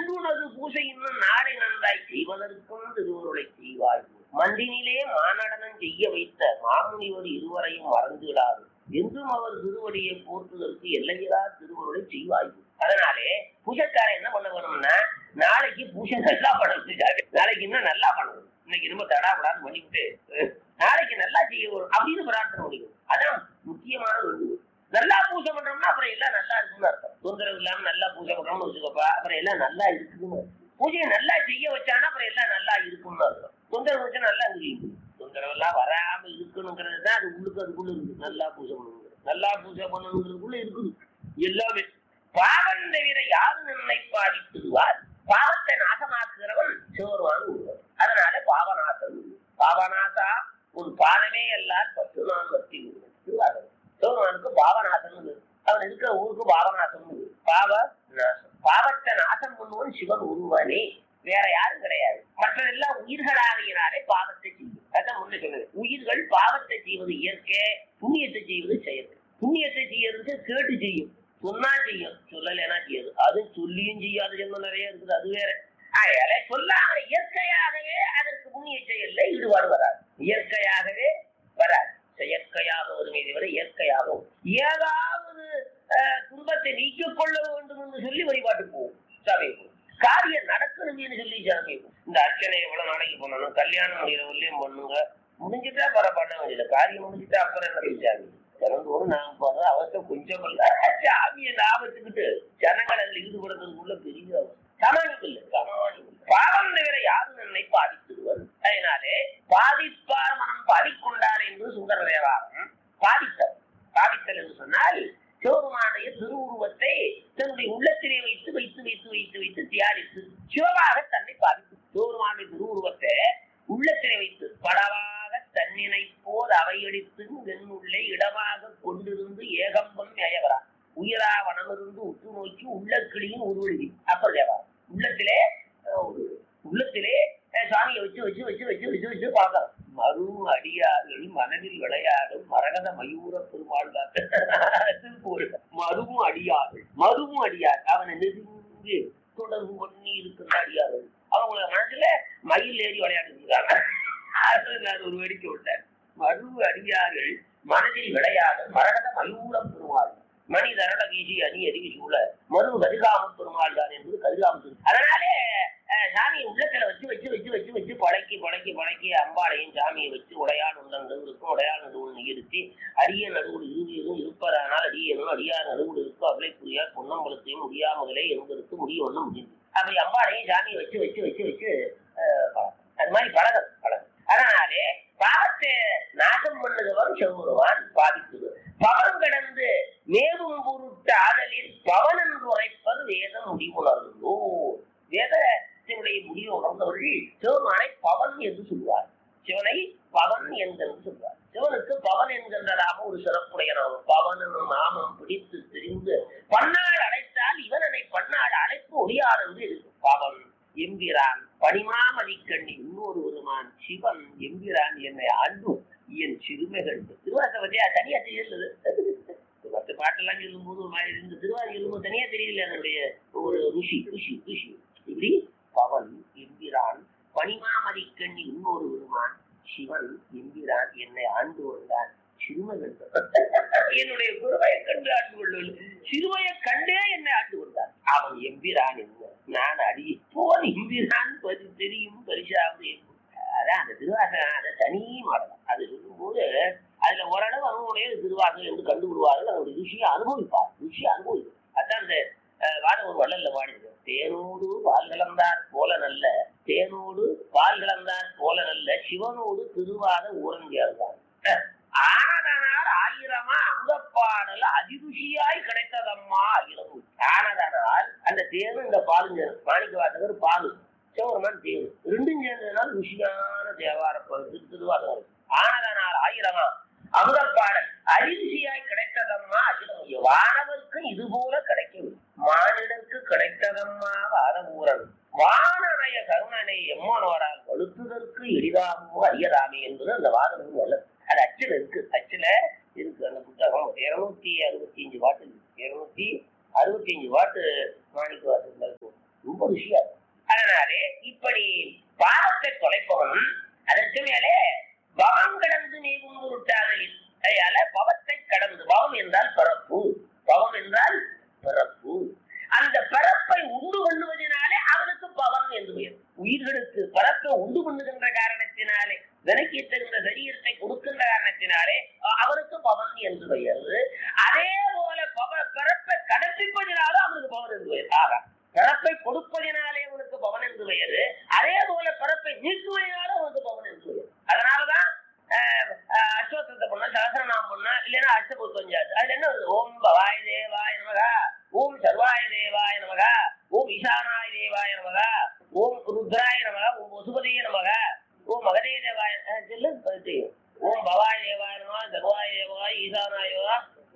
இன்றுனது பூசை இன்னும் நாளை நன்றாய் செய்வதற்கும் திருவுருளை செய்வாய் மண்டினிலே மானடனம் செய்ய வைத்த மாமுனிவர் இருவரையும் மறந்துவிடாது என்றும் அவர் திருவடியை போற்றுவதற்கு எல்லையிலா திருவருளை செய்வாய் அதனாலே பூஜைக்காரன் என்ன பண்ண வேணும்னா நாளைக்கு பூஜை நல்லா பண்ணணும் நாளைக்கு இன்னும் நல்லா பண்ணணும் இன்னைக்கு ரொம்ப தடாபடான்னு பண்ணிவிட்டு அஹ், நாளைக்கு நல்லா செய்ய வரும் அப்படின்னு பிரார்த்தனை முடியும் அதான் முக்கியமான வேண்டுகோள் நல்லா பூஜை பண்றோம்னா அப்புறம் எல்லாம் நல்லா இருக்குன்னு அர்த்தம் தொந்தரவு இல்லாம நல்லா பூஜை பண்றோம்னு வச்சுக்கப்பா அப்புறம் எல்லாம் நல்லா இருக்குன்னு அர்த்தம். பூஜையை நல்லா செய்ய வச்சானா அப்புறம் எல்லாம் நல்லா இருக்கும்னு அர்த்தம் தொந்தரவு வச்சா நல்லா இருக்கு தொந்தரவு எல்லாம் வராம இருக்கணுங்கிறது தான் அது உள்ளுக்கு அதுக்குள்ள இருக்கு நல்லா பூஜை பண்ணணும் நல்லா பூஜை பண்ணணுங்கிறதுக்குள்ள இருக்குது எல்லாமே பாவம் தவிர யாரு நம்மை பாதித்துடுவார் பாவத்தை நாசமாக்குகிறவன் சிவருவான் ஒருவன் அதனால பாவநாசம் பாவநாசா உன் பாதமே எல்லாம் பத்து நாள் வத்தி திருவாதம் சிவருவானுக்கு பாவநாசம் அவன் இருக்கிற ஊருக்கு பாவநாசம் பாவ நாசம் பாவத்தை நாசம் பண்ணுவன் சிவன் ஒருவனே வேற யாரும் கிடையாது மற்றதெல்லாம் உயிர்களாகினாலே பாவத்தை செய்யும் அதான் முன்ன சொன்னது உயிர்கள் பாவத்தை செய்வது இயற்கை புண்ணியத்தை செய்வது செயற்கை புண்ணியத்தை செய்யறது கேட்டு செய்யும் சொன்னா செய்யும் சொல்லலைன்னா செய்யாது அது சொல்லியும் செய்யாத ஜென்மம் நிறைய இருக்குது அது வேற அதனால சொல்லாம இயற்கையாகவே அதற்கு புண்ணிய செயல்ல ஈடுபாடு வராது இயற்கையாகவே வராது செயற்கையாக வருமே தவிர இயற்கையாகவும் ஏதாவது அஹ், துன்பத்தை நீக்கிக் கொள்ள வேண்டும் என்று சொல்லி வழிபாட்டு போகும் சபைக்கு காரியம் நடக்கணும்னு சொல்லி சாமி இந்த அர்ச்சனை எவ்வளவு நாளைக்கு பண்ணணும் கல்யாணம் முடிகிற வரலையும் பண்ணுங்க முடிஞ்சுட்டா பர பண்ண வேண்டியது காரியம் முடிஞ்சுட்டா அப்புறம் என்ன சாமி திறந்தோடு நான் போறது அவசியம் கொஞ்சம் இல்ல சாமியை லாபத்துக்கிட்டு ஜனங்கள் அதில் ஈடுபடுறதுக்குள்ள பெரிய அவசியம். சமாளிப்பு இல்லை சமாளிப்பு இல்லை. பாவம் தவிர யாரும் என்னை பாதித்துடுவர் அதனாலே பாதிப்பார் மனம் பாதிக்கொண்டார் என்று சுந்தர தேவாரம் பாதித்தல் பாதித்தல் என்று சொன்னால் சிவபெருமானுடைய திருவுருவத்தை தன்னுடைய உள்ளத்திலே வைத்து வைத்து வைத்து வைத்து வைத்து தியானித்து சிவமாக தன்னை பாதித்து சிவபெருமானுடைய திருவுருவத்தை உள்ளத்திலே வைத்து படவாக தன்னினை போர் அவையடித்து வெண்ணுள்ளே இடமாக கொண்டிருந்து ஏகம்பம் அயவரா உயிரா வனமிருந்து உற்று நோக்கி உள்ள கிளியும் உருவெழுதி அப்பர் தேவாரம் உள்ளத்திலே அஹ், ஒரு உள்ளத்திலே அஹ், சாமியை வச்சு வச்சு வச்சு வச்சு வச்சு வச்சு பார்க்கலாம் மறு அடியார்கள் மனதில் விளையாடும் மரகத மயூர பெருமாள் தான் திருப்பூர் மருவும் அடியார்கள் மருவும் அடியார் அவனை நெருங்கி தொடர்பு பண்ணி இருக்கிற அடியார்கள் அவங்கள மனசுல மயில் ஏறி விளையாடிட்டு இருக்காங்க அது நான் ஒரு வேடிக்கை விட்டேன் மரு அடியார்கள் மனதில் விளையாடும் மரகத மயூர பெருமாள் மனிதரட வீசி அணி எரிவி சூழ மறு கதிகாம பெருமாள் தான் என்பது கதிகாம அதனாலே அஹ், சாமியை உள்ளத்துல வச்சு வச்சு வச்சு வச்சு வச்சு பழக்கி பழக்கி பழக்கி அம்பாளையும் சாமியை வச்சு உடையான் உள்ளங்கள் இருக்கும் உடையான் நடுவுள் இருத்தி அரிய நடுவுள் இறுதியதும் இருப்பதானால் அடியனும் அடியார் நடுவுள் இருக்கும் அவளை புரியார் பொன்னம்பலத்தையும் முடியாமலே என்பதற்கு முடிய ஒண்ணு முடியும் அப்படி அம்பாளையும் சாமியை வச்சு வச்சு வச்சு வச்சு அஹ், பழக்கம் அது மாதிரி பழகம் பழகம் அதனாலே பாவத்தை நாசம் பண்ணுகிறவன் செவ்வுருவான் பாதிக்குது பவன் கடந்து மேவும் பொருட்டு ஆதலில் பவன் என்று உரைப்பது வேதம் முடிவுணர்ந்தோ வேதத்தினுடைய முடிவு உணர்ந்தவர்கள் சிவமானை பவன் என்று சொல்வார் சிவனை பவன் என்று சொல்வார் சிவனுக்கு பவன் என்கின்றதாக ஒரு சிறப்புடைய நாமம் பவன் என்னும் நாமம் பிடித்து தெரிந்து பன்னாள் அழைத்தால் இவனனை பன்னாள் அழைப்பு ஒளியார் என்று இருக்கும் பவன் எம்பிரான் பணிமாமதிக்கண்ணி இன்னொரு ஒருமான் சிவன் எம்பிரான் என்னை ஆண்டு என் சிறுமைகள் திருவாசை பத்தியா தனியா தெரியல மற்ற பாட்டெல்லாம் சொல்லும் போது ஒரு மாதிரி இருந்து திருவாரூர் சொல்லும்போது தனியா தெரியல என்னுடைய ஒரு ருஷி ருஷி ருஷி இப்படி பவன் எம்பிரான் பணிமாமதிக்கண்ணி இன்னொரு ஒருமான் சிவன் எம்பிரான் என்னை ஆண்டு வந்தான் சிறுமைகள் என்னுடைய குருவையை கண்டு ஆண்டு கொள்ளும் சிறுமையை கண்டே என்னை ஆண்டு கொண்டான் அவன் எம்பிரான் என்ன நான் அடி போன் எம்பிரான் பரி தெரியும் பரிசாவது என்பது. அதான் அந்த திருவாசகம் அதை தனி மாடலாம் அது சொல்லும்போது அதுல ஓரளவு அவனுடைய திருவாசகம் என்று கண்டுவிடுவார்கள் அதனுடைய ருஷியை அனுபவிப்பார் ருஷியை அனுபவிப்பார் அதான் அந்த அஹ், வாத ஒரு வள்ளல்ல பாடிருக்கு தேனோடு பால் கலந்தார் போல நல்ல தேனோடு பால் கலந்தார் போல நல்ல சிவனோடு திருவாத ஊரங்கியார்கள் ஆனதனால் ஆயிரமா அங்கப்பாடல் அதிருஷியாய் கிடைத்ததம்மா ஆயிரம் ஆனதனால் அந்த தேனு இந்த பாலுங்க மாணிக்க வாசகர் பாலு சிவருமான் தேனு ரெண்டும் சேர்ந்ததுனால் ருஷியான தேவார பகுதி திருவாசகம் ஆனதனால் ஆயிரமா அமுதப்பாடல் அரிசியாய் கிடைத்ததம்மா அகிலம் வானவருக்கு இது போல கிடைக்கவில்லை மானிடருக்கு கிடைத்ததம்மா வாதபூரன் வானனைய கருணனை எம்மனோரால் வலுத்துதற்கு எளிதாகவோ அறியதாமே என்பது அந்த வாதம் நல்லது அது அச்சில் இருக்கு அச்சில் இருக்கு அந்த புத்தகம் இருநூத்தி அறுபத்தி அஞ்சு பாட்டு இருக்கு இருநூத்தி அறுபத்தி அஞ்சு பாட்டு மாணிக்க வாசகங்கள் ரொம்ப ரொம்ப ருசியா இருக்கும் அதனாலே இப்படி பாவத்தை தொலைப்பவன் அதற்கு மேலே பவம் கடந்து நீங்கும் உருட்டாதலில் அதனால பவத்தை கடந்து பவம் என்றால் பிறப்பு பவம் என்றால் பிறப்பு அந்த பிறப்பை உண்டு பண்ணுவதனாலே அவனுக்கு பவன் என்று பெயர் உயிர்களுக்கு பிறப்பை உண்டு பண்ணுகின்ற காரணத்தினாலே விலக்கி தகுந்த சரீரத்தை கொடுக்கின்ற காரணத்தினாலே அ- அவனுக்கு பவன் என்று பெயர் அதே போல பவ பிறப்பை கடப்பிப்பதினாலும் அவனுக்கு பவன் என்று பெயர் ஆகா பிறப்பை கொடுப்பதினாலே அவனுக்கு பவன் என்று பெயர் அதே போல பிறப்பை நீக்குவதினாலும் அவனுக்கு பவன் என்று பெயர் அதனாலதான் ஆஹ், ஆஹ், அஸ்வத்தத்தை பண்ண சகசரநாமம் பண்ண இல்லைன்னா அஷ்டபுத்தஞ்சாது அதுல என்ன வருது ஓம் பவாய் தேவாய நமகா ஓம் சர்வாய தேவாய நமகா ஓம் ஈசானாய தேவாய நமகா ஓம் ருத்ராய நமகா ஓம் வசுபதிய நமகா ஓம் மகதே தேவாய ஆஹ், சொல்லு பத்தி. ஓம் பவாய தேவாய நமகா சர்வாய தேவாய ஈசானாய நமகா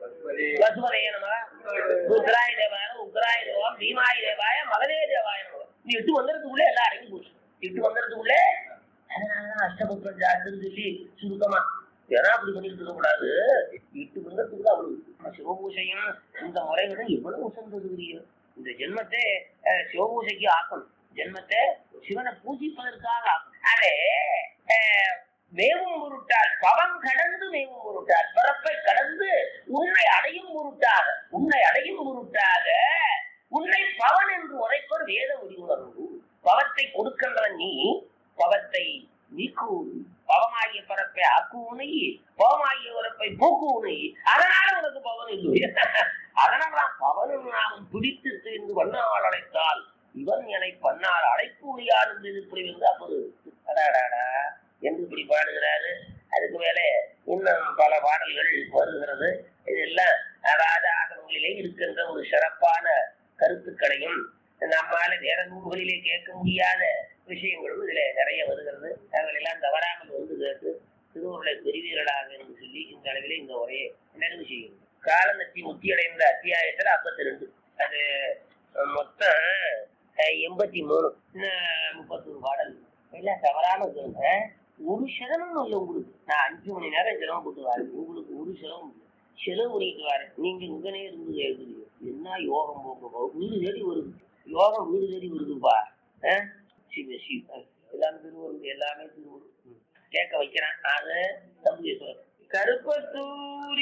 வசுபதே நமகா ருத்ராய தேவாய உக்ராய தேவாய பீமாய தேவாய மகதே தேவாய நமகா நீ எட்டு வந்துறதுக்குள்ளே எல்லாம் அடங்கி போச்சு எட்டு வந்துறதுக்குள்ளே அதனாலதான் அஷ்டபுத்திரம் ஜாத்துன்னு சொல்லி சுருக்கமா ஏன்னா அப்படி பண்ணிட்டு இருக்க கூடாது எட்டு மந்தத்துக்கு தான் அவ்வளவு சிவபூசையும் இந்த முறைகளும் எவ்வளவு உசந்ததுரிய இந்த ஜென்மத்தை அஹ், சிவபூசைக்கு ஆக்கணும் ஜென்மத்தை சிவனை பூஜிப்பதற்காக ஆக்கணும் அதே அஹ், மேவும் பொருட்டால் பவம் கடந்து மேவும் பொருட்டால் பிறப்பை கடந்து உன்னை அடையும் பொருட்டாக உன்னை அடையும் பொருட்டாக உன்னை பவன் என்று உரைப்பர் வேத முடிவுணர்வு பவத்தை கொடுக்கின்றவன் நீ பவத்தை நீக்குவது பவமாகிய பரப்பை ஆக்குவனை பவமாகிய பரப்பை போக்குவனை அதனால உனக்கு பவன் இல்லை அதனால்தான் பவனும் நாம் பிடித்து தெரிந்து வண்ணால் அழைத்தால் இவன் என்னை பண்ணால் அழைப்பு முடியாது என்று இப்படி வந்து அப்போது அடாடாடா என்று இப்படி பாடுகிறாரு அதுக்கு மேலே இன்னும் பல பாடல்கள் வருகிறது இதெல்லாம் அதாவது ஆகமங்களிலே இருக்கின்ற ஒரு சிறப்பான கருத்துக்களையும் நம்மால வேற நூல்களிலே கேட்க முடியாத விஷயங்களும் இதுல நிறைய வருகிறது அவர்கள் எல்லாம் தவறாமல் வந்து கேட்டு திருவுருளை பெறுவீர்களாக என்று சொல்லி இந்த அளவிலே இந்த உரையை நிறைவு செய்யும் காலநத்தி முத்தியடைந்த அத்தியாயத்துல ஐம்பத்தி ரெண்டு அது அஹ், மொத்தம் அஹ், எண்பத்தி மூணு இன்னும் முப்பத்தொரு பாடல் எல்லாம் தவறாம கேளுங்க ஒரு சிரமம் இல்லை உங்களுக்கு நான் அஞ்சு மணி நேரம் சிரமம் போட்டு வரேன் உங்களுக்கு ஒரு சிரமம் இல்லை செலவு பண்ணிட்டு வரேன் நீங்க இங்கனே இருந்து எழுதுறீங்க என்ன யோகம் போங்க வீடு தேடி வருது யோகம் வீடு தேடி வருதுப்பா அஹ்? சிவ சிவ எல்லாமே திருவருள் எல்லாமே திருவருள் ம். கேட்க வைக்கிறேன் அது தம்பி கருப்பத்தூரி